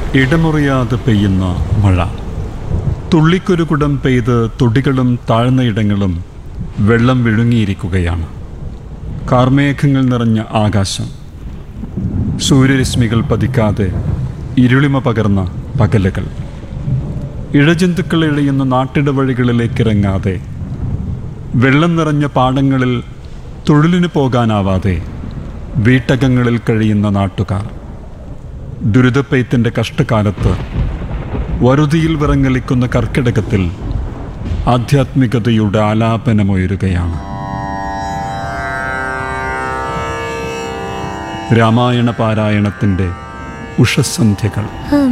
ഇടമുറിയാതെ പെയ്യുന്ന മഴ തുള്ളിക്കുരുകുടം പെയ്ത് തൊടികളും താഴ്ന്ന ഇടങ്ങളും വെള്ളം വിഴുങ്ങിയിരിക്കുകയാണ് കാർമേഘങ്ങൾ നിറഞ്ഞ ആകാശം സൂര്യരശ്മികൾ പതിക്കാതെ ഇരുളിമ പകർന്ന പകലുകൾ ഇഴജന്തുക്കൾ എളിയുന്ന നാട്ടിടവഴികളിലേക്കിറങ്ങാതെ വെള്ളം നിറഞ്ഞ പാടങ്ങളിൽ തൊഴിലിന് പോകാനാവാതെ വീട്ടകങ്ങളിൽ കഴിയുന്ന നാട്ടുകാർ ദുരിതപ്പെയ്ത്തിൻ്റെ കഷ്ടകാലത്ത് വറുതിയിൽ വിറങ്ങലിക്കുന്ന കർക്കിടകത്തിൽ ആധ്യാത്മികതയുടെ ആലാപനമുയരുകയാണ് രാമായണ പാരായണത്തിൻ്റെ ഉഷസന്ധ്യകൾ